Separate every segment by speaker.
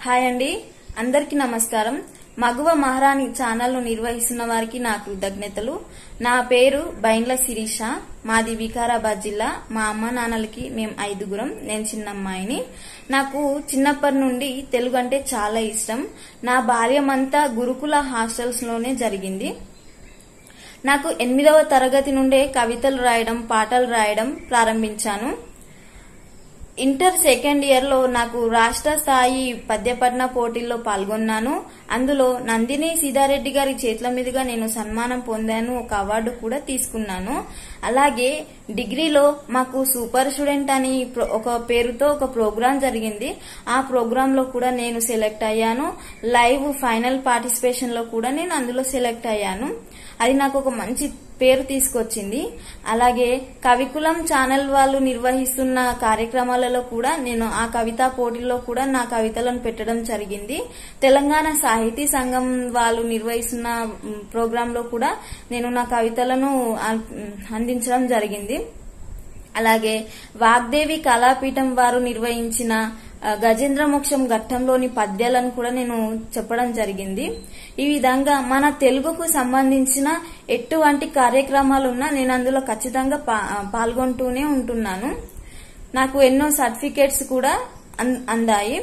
Speaker 1: hi అండి అందరికీ నమస్కారం మగువ మహారాణి ఛానల్ను నిర్వహిస్తున్న వారికి నా కృతజ్ఞతలు నా పేరు బైండ్ల శిరీష మాది వికారాబాద్ జిల్లా మా అమ్మ నాన్నలకి మేము ఐదుగురం నేను చిన్న అమ్మాయిని నాకు చిన్నప్పటి నుండి తెలుగు అంటే చాలా ఇష్టం నా బాల్యమంతా గురుకుల హాస్టల్స్ లోనే జరిగింది నాకు ఎనిమిదవ తరగతి నుండే కవితలు రాయడం పాటలు రాయడం ప్రారంభించాను ఇంటర్ సెకండ్ ఇయర్ లో నాకు రాష్ట్ర స్థాయి పద్యపట్న పోటీల్లో పాల్గొన్నాను అందులో నందిని సీతారెడ్డి గారి చేతుల మీదుగా నేను సన్మానం పొందాను ఒక అవార్డు కూడా తీసుకున్నాను అలాగే డిగ్రీలో మాకు సూపర్ స్టూడెంట్ అని ప్రో- ఒక పేరుతో ఒక ప్రోగ్రాం జరిగింది ఆ ప్రోగ్రామ్ లో కూడా నేను సెలెక్ట్ అయ్యాను లైవ్ ఫైనల్ పార్టిసిపేషన్ లో కూడా నేను అందులో సెలెక్ట్ అయ్యాను అది నాకు ఒక మంచి పేరు తీసుకొచ్చింది అలాగే కవికులం ఛానల్ వాళ్ళు నిర్వహిస్తున్న కార్యక్రమాలలో కూడా నేను ఆ కవితా పోటీల్లో కూడా నా కవితలను పెట్టడం జరిగింది తెలంగాణ సాహితీ సంఘం వాళ్ళు నిర్వహిస్తున్న ప్రోగ్రామ్ లో కూడా నేను నా కవితలను ఆ- అందించడం జరిగింది అలాగే వాగ్దేవి కళాపీఠం వారు నిర్వహించిన ఆ, గజేంద్ర మోక్షం ఘట్టంలోని పద్యాలను కూడా నేను చెప్పడం జరిగింది ఈ విధంగా మన తెలుగుకు సంబంధించిన ఎటువంటి కార్యక్రమాలు ఉన్నా నేను అందులో ఖచ్చితంగా పా- పాల్గొంటూనే ఉంటున్నాను నాకు ఎన్నో సర్టిఫికేట్స్ కూడా అన్- అందాయి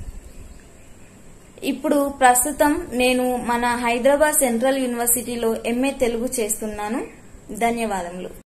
Speaker 1: ఇప్పుడు ప్రస్తుతం నేను మన హైదరాబాద్ సెంట్రల్ యూనివర్సిటీలో ఎంఏ తెలుగు చేస్తున్నాను ధన్యవాదములు